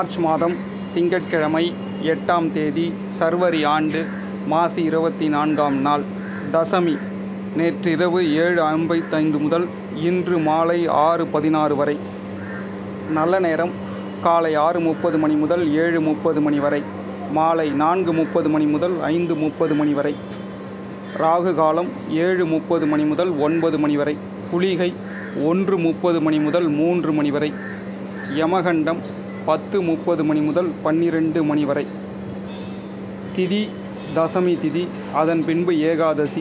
March மாதம் திங்கட்கிழமை எட்டாம் தேதி சர்வரி ஆண்டு மாசி இருபத்தி நான்காம் நாள் தசமி நேற்றிரவு ஏழு ஐம்பத்தைந்து முதல் இன்று மாலை ஆறு பதினாறு வரை நல்ல நேரம் காலை ஆறு முப்பது மணி முதல் ஏழு முப்பது மணி வரை மாலை நான்கு முப்பது மணி முதல் ஐந்து முப்பது மணி வரை ராகு காலம் ஏழு முப்பது மணி முதல் ஒன்பது மணி வரை குளிகை ஒன்று முப்பது மணி முதல் மூன்று மணி வரை யமகண்டம் பத்து முப்பது மணி முதல் பன்னிரெண்டு மணி வரை திதி தசமி திதி அதன் பின்பு ஏகாதசி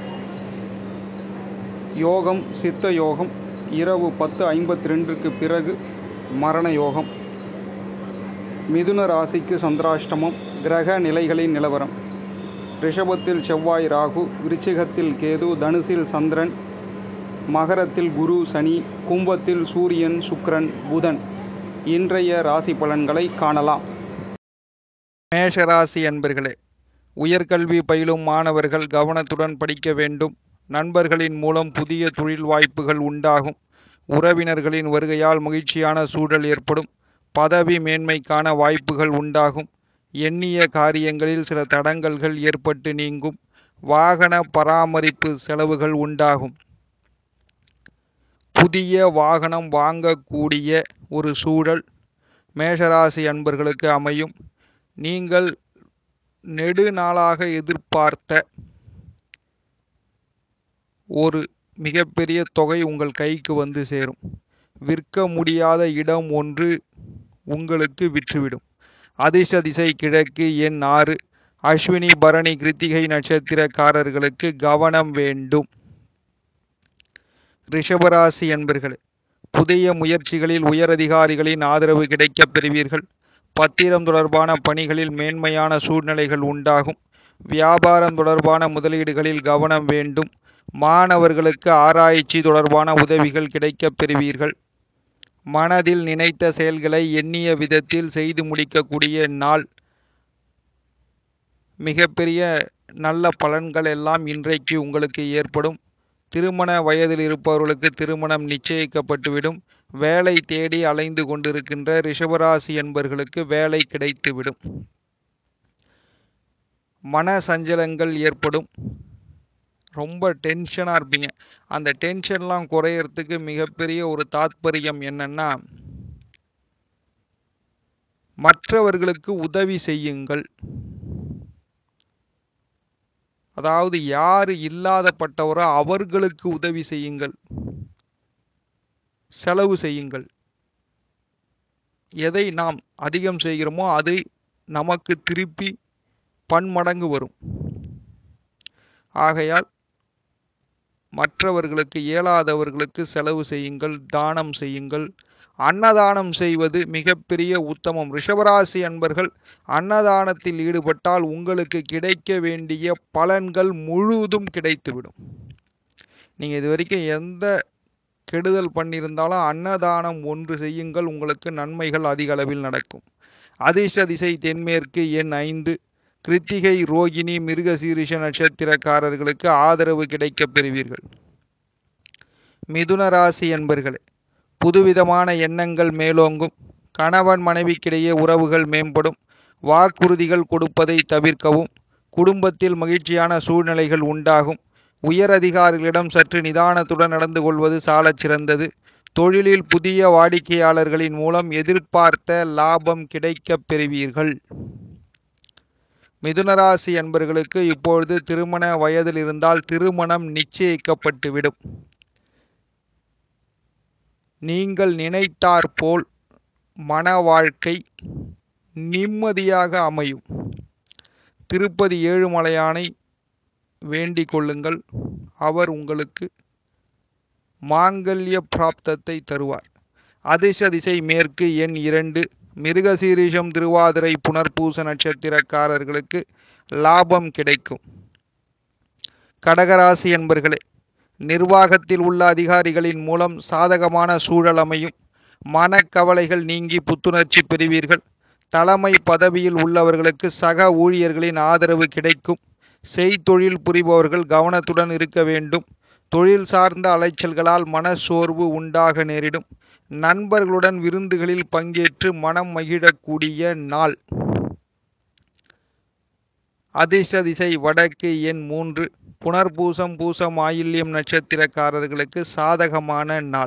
யோகம் சித்த யோகம் இரவு பத்து ஐம்பத்தி ரெண்டுக்கு பிறகு மரண யோகம் மிதுன ராசிக்கு சந்திராஷ்டமம் கிரக நிலைகளின் நிலவரம் ரிஷபத்தில் செவ்வாய் ராகு விருச்சிகத்தில் கேது தனுசில் சந்திரன் மகரத்தில் குரு சனி கும்பத்தில் சூரியன் சுக்கிரன் புதன் இன்றைய ராசி பலன்களை காணலாம் மேஷராசி அன்பர்களே உயர்கல்வி பயிலும் மாணவர்கள் கவனத்துடன் படிக்க வேண்டும் நண்பர்களின் மூலம் புதிய தொழில் வாய்ப்புகள் உண்டாகும் உறவினர்களின் வருகையால் மகிழ்ச்சியான சூழல் ஏற்படும் பதவி மேன்மைக்கான வாய்ப்புகள் உண்டாகும் எண்ணிய காரியங்களில் சில தடங்கல்கள் ஏற்பட்டு நீங்கும் வாகன பராமரிப்பு செலவுகள் உண்டாகும் புதிய வாகனம் வாங்கக்கூடிய ஒரு சூழல் மேஷராசி அன்பர்களுக்கு அமையும் நீங்கள் நெடுநாளாக எதிர்பார்த்த ஒரு மிகப்பெரிய தொகை உங்கள் கைக்கு வந்து சேரும் விற்க முடியாத இடம் ஒன்று உங்களுக்கு விற்றுவிடும் அதிர்ஷ்ட திசை கிழக்கு எண் ஆறு அஸ்வினி பரணி கிருத்திகை நட்சத்திரக்காரர்களுக்கு கவனம் வேண்டும் ரிஷபராசி என்பர்களே புதிய முயற்சிகளில் உயரதிகாரிகளின் ஆதரவு கிடைக்கப் பெறுவீர்கள் பத்திரம் தொடர்பான பணிகளில் மேன்மையான சூழ்நிலைகள் உண்டாகும் வியாபாரம் தொடர்பான முதலீடுகளில் கவனம் வேண்டும் மாணவர்களுக்கு ஆராய்ச்சி தொடர்பான உதவிகள் கிடைக்கப் பெறுவீர்கள் மனதில் நினைத்த செயல்களை எண்ணிய விதத்தில் செய்து முடிக்கக்கூடிய நாள் மிகப்பெரிய நல்ல பலன்கள் எல்லாம் இன்றைக்கு உங்களுக்கு ஏற்படும் திருமண வயதில் இருப்பவர்களுக்கு திருமணம் நிச்சயிக்கப்பட்டுவிடும் வேலை தேடி அலைந்து கொண்டிருக்கின்ற ரிஷபராசி என்பர்களுக்கு வேலை கிடைத்துவிடும் மன சஞ்சலங்கள் ஏற்படும் ரொம்ப டென்ஷனாக இருப்பீங்க அந்த டென்ஷன்லாம் குறையறதுக்கு மிகப்பெரிய ஒரு தாத்பரியம் என்னன்னா மற்றவர்களுக்கு உதவி செய்யுங்கள் அதாவது யார் இல்லாதப்பட்டவரோ அவர்களுக்கு உதவி செய்யுங்கள் செலவு செய்யுங்கள் எதை நாம் அதிகம் செய்கிறோமோ அதை நமக்கு திருப்பி பன்மடங்கு வரும் ஆகையால் மற்றவர்களுக்கு இயலாதவர்களுக்கு செலவு செய்யுங்கள் தானம் செய்யுங்கள் அன்னதானம் செய்வது மிகப்பெரிய உத்தமம் ரிஷபராசி அன்பர்கள் அன்னதானத்தில் ஈடுபட்டால் உங்களுக்கு கிடைக்க வேண்டிய பலன்கள் முழுவதும் கிடைத்துவிடும் நீங்கள் இது வரைக்கும் எந்த கெடுதல் பண்ணியிருந்தாலும் அன்னதானம் ஒன்று செய்யுங்கள் உங்களுக்கு நன்மைகள் அதிக அளவில் நடக்கும் அதிர்ஷ்ட திசை தென்மேற்கு எண் ஐந்து கிருத்திகை ரோகிணி மிருகசீரிஷ நட்சத்திரக்காரர்களுக்கு ஆதரவு கிடைக்கப் பெறுவீர்கள் மிதுன ராசி என்பர்களே புதுவிதமான எண்ணங்கள் மேலோங்கும் கணவன் மனைவிக்கிடையே உறவுகள் மேம்படும் வாக்குறுதிகள் கொடுப்பதை தவிர்க்கவும் குடும்பத்தில் மகிழ்ச்சியான சூழ்நிலைகள் உண்டாகும் உயர் அதிகாரிகளிடம் சற்று நிதானத்துடன் நடந்து கொள்வது சாலச் சிறந்தது தொழிலில் புதிய வாடிக்கையாளர்களின் மூலம் எதிர்பார்த்த லாபம் கிடைக்கப் பெறுவீர்கள் மிதுனராசி என்பர்களுக்கு இப்பொழுது திருமண வயதில் இருந்தால் திருமணம் நிச்சயிக்கப்பட்டுவிடும் நீங்கள் நினைத்தாற்போல் மன வாழ்க்கை நிம்மதியாக அமையும் திருப்பதி ஏழுமலையானை வேண்டிக் கொள்ளுங்கள் அவர் உங்களுக்கு மாங்கல்ய பிராப்தத்தை தருவார் அதிர்ஷ்ட திசை மேற்கு எண் இரண்டு மிருகசீரிஷம் திருவாதிரை புனர்பூச நட்சத்திரக்காரர்களுக்கு லாபம் கிடைக்கும் கடகராசி என்பர்களே நிர்வாகத்தில் உள்ள அதிகாரிகளின் மூலம் சாதகமான சூழல் அமையும் மனக்கவலைகள் நீங்கி புத்துணர்ச்சி பெறுவீர்கள் தலைமை பதவியில் உள்ளவர்களுக்கு சக ஊழியர்களின் ஆதரவு கிடைக்கும் செய்தொழில் புரிபவர்கள் கவனத்துடன் இருக்க வேண்டும் தொழில் சார்ந்த அலைச்சல்களால் மனச்சோர்வு உண்டாக நேரிடும் நண்பர்களுடன் விருந்துகளில் பங்கேற்று மனம் மகிழக்கூடிய நாள் அதிர்ஷ்ட திசை வடக்கு எண் மூன்று புனர்பூசம் பூசம் ஆயில்யம் நட்சத்திரக்காரர்களுக்கு சாதகமான நாள்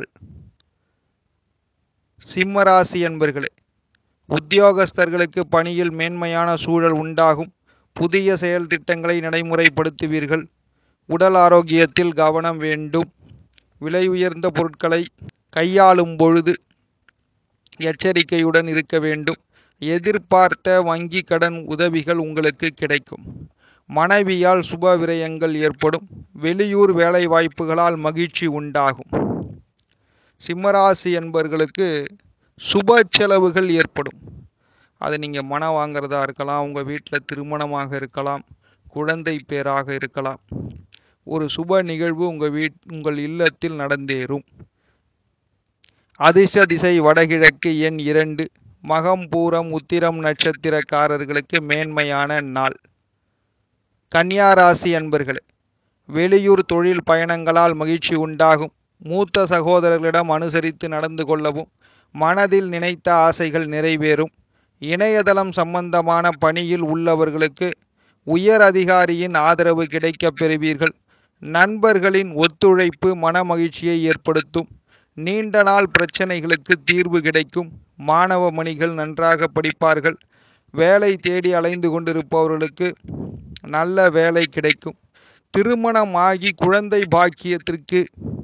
சிம்மராசி என்பர்களே உத்தியோகஸ்தர்களுக்கு பணியில் மேன்மையான சூழல் உண்டாகும் புதிய செயல் திட்டங்களை நடைமுறைப்படுத்துவீர்கள் உடல் ஆரோக்கியத்தில் கவனம் வேண்டும் விலை உயர்ந்த பொருட்களை கையாளும் பொழுது எச்சரிக்கையுடன் இருக்க வேண்டும் எதிர்பார்த்த வங்கி கடன் உதவிகள் உங்களுக்கு கிடைக்கும் மனைவியால் சுப விரயங்கள் ஏற்படும் வெளியூர் வேலை வாய்ப்புகளால் மகிழ்ச்சி உண்டாகும் சிம்மராசி என்பவர்களுக்கு சுப செலவுகள் ஏற்படும் அது நீங்கள் மனம் வாங்குறதா இருக்கலாம் உங்கள் வீட்டில் திருமணமாக இருக்கலாம் குழந்தை பேராக இருக்கலாம் ஒரு சுப நிகழ்வு உங்கள் வீட் உங்கள் இல்லத்தில் நடந்தேறும் அதிர்ஷ்ட திசை வடகிழக்கு எண் இரண்டு மகம் பூரம் உத்திரம் நட்சத்திரக்காரர்களுக்கு மேன்மையான நாள் கன்னியா ராசி அன்பர்களே வெளியூர் தொழில் பயணங்களால் மகிழ்ச்சி உண்டாகும் மூத்த சகோதரர்களிடம் அனுசரித்து நடந்து கொள்ளவும் மனதில் நினைத்த ஆசைகள் நிறைவேறும் இணையதளம் சம்பந்தமான பணியில் உள்ளவர்களுக்கு உயர் அதிகாரியின் ஆதரவு கிடைக்கப் பெறுவீர்கள் நண்பர்களின் ஒத்துழைப்பு மன மகிழ்ச்சியை ஏற்படுத்தும் நீண்ட நாள் பிரச்சனைகளுக்கு தீர்வு கிடைக்கும் மாணவ மணிகள் நன்றாக படிப்பார்கள் வேலை தேடி அலைந்து கொண்டிருப்பவர்களுக்கு நல்ல வேலை கிடைக்கும் திருமணமாகி குழந்தை பாக்கியத்திற்கு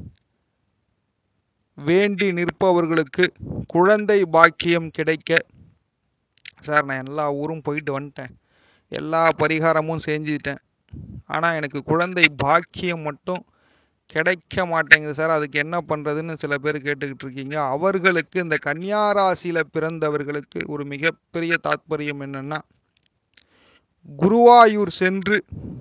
வேண்டி நிற்பவர்களுக்கு குழந்தை பாக்கியம் கிடைக்க சார் நான் எல்லா ஊரும் போயிட்டு வந்துட்டேன் எல்லா பரிகாரமும் செஞ்சுட்டேன் ஆனால் எனக்கு குழந்தை பாக்கியம் மட்டும் கிடைக்க மாட்டேங்குது சார் அதுக்கு என்ன பண்ணுறதுன்னு சில பேர் கேட்டுக்கிட்டு இருக்கீங்க அவர்களுக்கு இந்த கன்னியா ராசியில் பிறந்தவர்களுக்கு ஒரு மிகப்பெரிய தாத்பரியம் என்னன்னா குருவாயூர் சென்று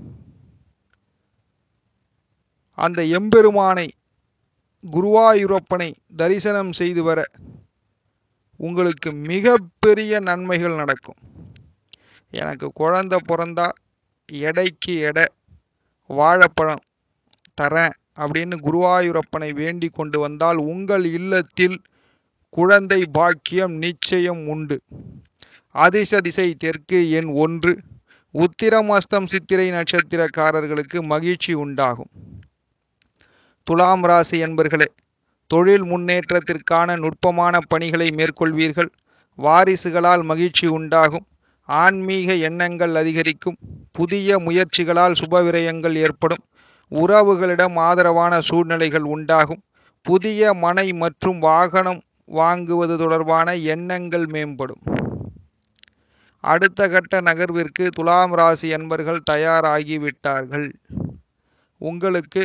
அந்த எம்பெருமானை குருவாயூரப்பனை தரிசனம் செய்து வர உங்களுக்கு மிகப்பெரிய நன்மைகள் நடக்கும் எனக்கு குழந்தை பிறந்தா எடைக்கு எடை வாழைப்பழம் தரேன் அப்படின்னு குருவாயூரப்பனை வேண்டி கொண்டு வந்தால் உங்கள் இல்லத்தில் குழந்தை பாக்கியம் நிச்சயம் உண்டு அதிர்ஷ்ட திசை தெற்கு எண் ஒன்று உத்திரமஸ்தம் சித்திரை நட்சத்திரக்காரர்களுக்கு மகிழ்ச்சி உண்டாகும் துலாம் ராசி என்பர்களே தொழில் முன்னேற்றத்திற்கான நுட்பமான பணிகளை மேற்கொள்வீர்கள் வாரிசுகளால் மகிழ்ச்சி உண்டாகும் ஆன்மீக எண்ணங்கள் அதிகரிக்கும் புதிய முயற்சிகளால் சுபவிரயங்கள் ஏற்படும் உறவுகளிடம் ஆதரவான சூழ்நிலைகள் உண்டாகும் புதிய மனை மற்றும் வாகனம் வாங்குவது தொடர்பான எண்ணங்கள் மேம்படும் அடுத்த கட்ட நகர்விற்கு துலாம் ராசி என்பர்கள் தயாராகிவிட்டார்கள் உங்களுக்கு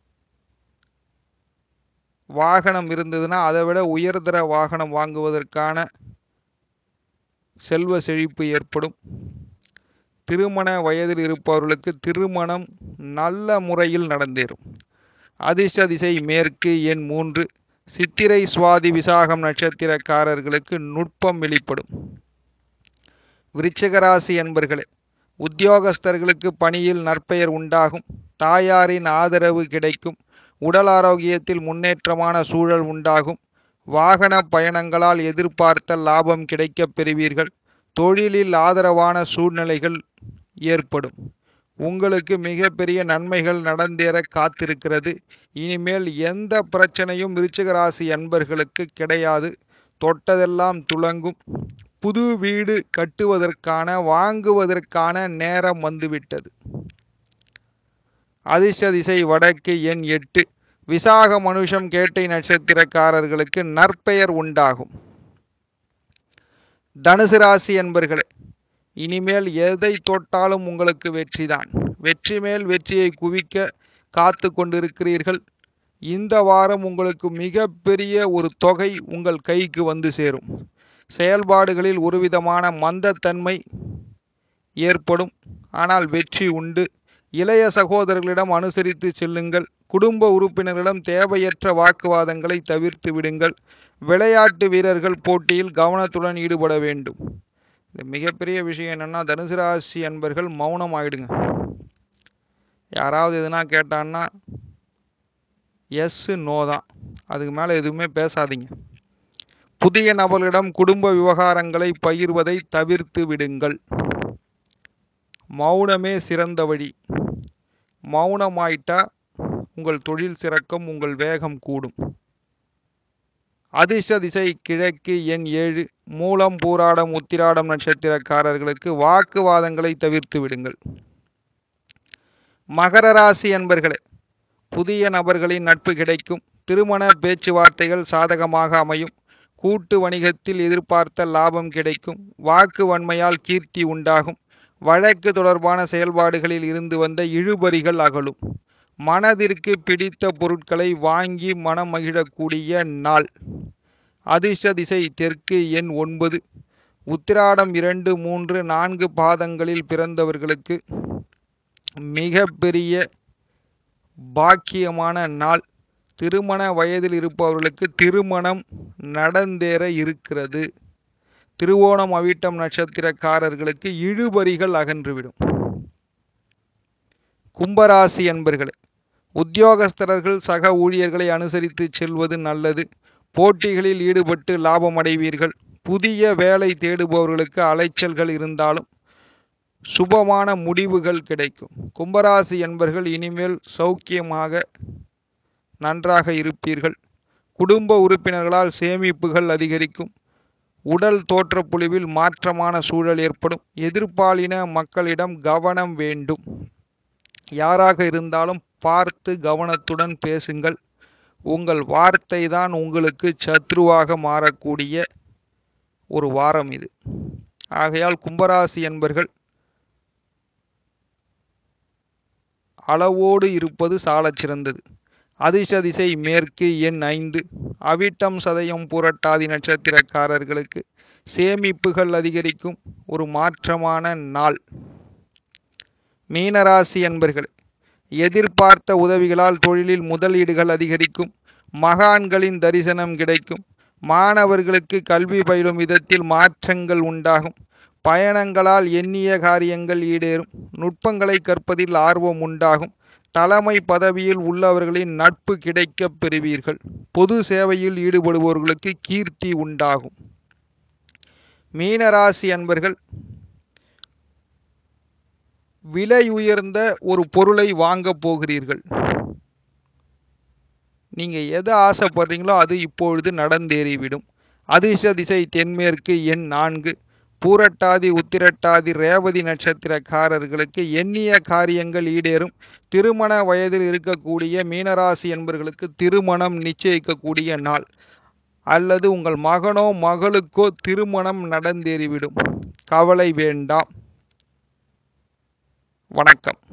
வாகனம் இருந்ததுன்னா அதை விட உயர்தர வாகனம் வாங்குவதற்கான செல்வ செழிப்பு ஏற்படும் திருமண வயதில் இருப்பவர்களுக்கு திருமணம் நல்ல முறையில் நடந்தேறும் அதிர்ஷ்ட திசை மேற்கு எண் மூன்று சித்திரை சுவாதி விசாகம் நட்சத்திரக்காரர்களுக்கு நுட்பம் வெளிப்படும் விருச்சிகராசி என்பர்களே உத்தியோகஸ்தர்களுக்கு பணியில் நற்பெயர் உண்டாகும் தாயாரின் ஆதரவு கிடைக்கும் உடல் ஆரோக்கியத்தில் முன்னேற்றமான சூழல் உண்டாகும் வாகன பயணங்களால் எதிர்பார்த்த லாபம் கிடைக்கப் பெறுவீர்கள் தொழிலில் ஆதரவான சூழ்நிலைகள் ஏற்படும் உங்களுக்கு மிகப்பெரிய நன்மைகள் நடந்தேற காத்திருக்கிறது இனிமேல் எந்த பிரச்சனையும் விருச்சிக ராசி அன்பர்களுக்கு கிடையாது தொட்டதெல்லாம் துலங்கும் புது வீடு கட்டுவதற்கான வாங்குவதற்கான நேரம் வந்துவிட்டது அதிர்ஷ்ட திசை வடக்கு எண் எட்டு விசாக மனுஷம் கேட்டை நட்சத்திரக்காரர்களுக்கு நற்பெயர் உண்டாகும் தனுசு ராசி என்பர்களே இனிமேல் எதை தொட்டாலும் உங்களுக்கு வெற்றிதான் வெற்றி மேல் வெற்றியை குவிக்க காத்து கொண்டிருக்கிறீர்கள் இந்த வாரம் உங்களுக்கு மிகப்பெரிய ஒரு தொகை உங்கள் கைக்கு வந்து சேரும் செயல்பாடுகளில் ஒருவிதமான மந்தத்தன்மை ஏற்படும் ஆனால் வெற்றி உண்டு இளைய சகோதரர்களிடம் அனுசரித்து செல்லுங்கள் குடும்ப உறுப்பினர்களிடம் தேவையற்ற வாக்குவாதங்களை தவிர்த்து விடுங்கள் விளையாட்டு வீரர்கள் போட்டியில் கவனத்துடன் ஈடுபட வேண்டும் இது மிகப்பெரிய விஷயம் என்னன்னா தனுசு ராசி அன்பர்கள் மௌனம் ஆயிடுங்க யாராவது எதுனா கேட்டான்னா எஸ் நோ தான் அதுக்கு மேலே எதுவுமே பேசாதீங்க புதிய நபர்களிடம் குடும்ப விவகாரங்களை பகிர்வதை தவிர்த்து விடுங்கள் மௌனமே சிறந்த வழி மௌனமாயிட்டா உங்கள் தொழில் சிறக்கும் உங்கள் வேகம் கூடும் அதிர்ஷ்ட திசை கிழக்கு எண் ஏழு மூலம் பூராடம் உத்திராடம் நட்சத்திரக்காரர்களுக்கு வாக்குவாதங்களை தவிர்த்து விடுங்கள் மகர ராசி அன்பர்களே புதிய நபர்களின் நட்பு கிடைக்கும் திருமண பேச்சுவார்த்தைகள் சாதகமாக அமையும் கூட்டு வணிகத்தில் எதிர்பார்த்த லாபம் கிடைக்கும் வாக்கு வன்மையால் கீர்த்தி உண்டாகும் வழக்கு தொடர்பான செயல்பாடுகளில் இருந்து வந்த இழுபறிகள் அகலும் மனதிற்கு பிடித்த பொருட்களை வாங்கி மனம் மகிழக்கூடிய நாள் அதிர்ஷ்ட திசை தெற்கு எண் ஒன்பது உத்திராடம் இரண்டு மூன்று நான்கு பாதங்களில் பிறந்தவர்களுக்கு மிக பெரிய பாக்கியமான நாள் திருமண வயதில் இருப்பவர்களுக்கு திருமணம் நடந்தேற இருக்கிறது திருவோணம் அவிட்டம் நட்சத்திரக்காரர்களுக்கு இழுபறிகள் அகன்றுவிடும் கும்பராசி என்பர்களே உத்தியோகஸ்தரர்கள் சக ஊழியர்களை அனுசரித்து செல்வது நல்லது போட்டிகளில் ஈடுபட்டு லாபம் அடைவீர்கள் புதிய வேலை தேடுபவர்களுக்கு அலைச்சல்கள் இருந்தாலும் சுபமான முடிவுகள் கிடைக்கும் கும்பராசி என்பர்கள் இனிமேல் சௌக்கியமாக நன்றாக இருப்பீர்கள் குடும்ப உறுப்பினர்களால் சேமிப்புகள் அதிகரிக்கும் உடல் தோற்றப்பொழிவில் மாற்றமான சூழல் ஏற்படும் எதிர்பாலின மக்களிடம் கவனம் வேண்டும் யாராக இருந்தாலும் பார்த்து கவனத்துடன் பேசுங்கள் உங்கள் வார்த்தை தான் உங்களுக்கு சத்ருவாக மாறக்கூடிய ஒரு வாரம் இது ஆகையால் கும்பராசி என்பர்கள் அளவோடு இருப்பது சாலச் சிறந்தது அதிர்ஷ்ட திசை மேற்கு எண் ஐந்து அவிட்டம் சதயம் புரட்டாதி நட்சத்திரக்காரர்களுக்கு சேமிப்புகள் அதிகரிக்கும் ஒரு மாற்றமான நாள் மீனராசி என்பர்கள் எதிர்பார்த்த உதவிகளால் தொழிலில் முதலீடுகள் அதிகரிக்கும் மகான்களின் தரிசனம் கிடைக்கும் மாணவர்களுக்கு கல்வி பயிலும் விதத்தில் மாற்றங்கள் உண்டாகும் பயணங்களால் எண்ணிய காரியங்கள் ஈடேறும் நுட்பங்களை கற்பதில் ஆர்வம் உண்டாகும் தலைமை பதவியில் உள்ளவர்களின் நட்பு கிடைக்கப் பெறுவீர்கள் பொது சேவையில் ஈடுபடுபவர்களுக்கு கீர்த்தி உண்டாகும் மீனராசி அன்பர்கள் விலை உயர்ந்த ஒரு பொருளை வாங்கப் போகிறீர்கள் நீங்க எதை ஆசைப்படுறீங்களோ அது இப்பொழுது நடந்தேறிவிடும் அதிர்ஷ்ட திசை தென்மேற்கு எண் நான்கு பூரட்டாதி உத்திரட்டாதி ரேவதி நட்சத்திரக்காரர்களுக்கு எண்ணிய காரியங்கள் ஈடேறும் திருமண வயதில் இருக்கக்கூடிய மீனராசி என்பவர்களுக்கு திருமணம் நிச்சயிக்கக்கூடிய நாள் அல்லது உங்கள் மகனோ மகளுக்கோ திருமணம் நடந்தேறிவிடும் கவலை வேண்டாம் வணக்கம்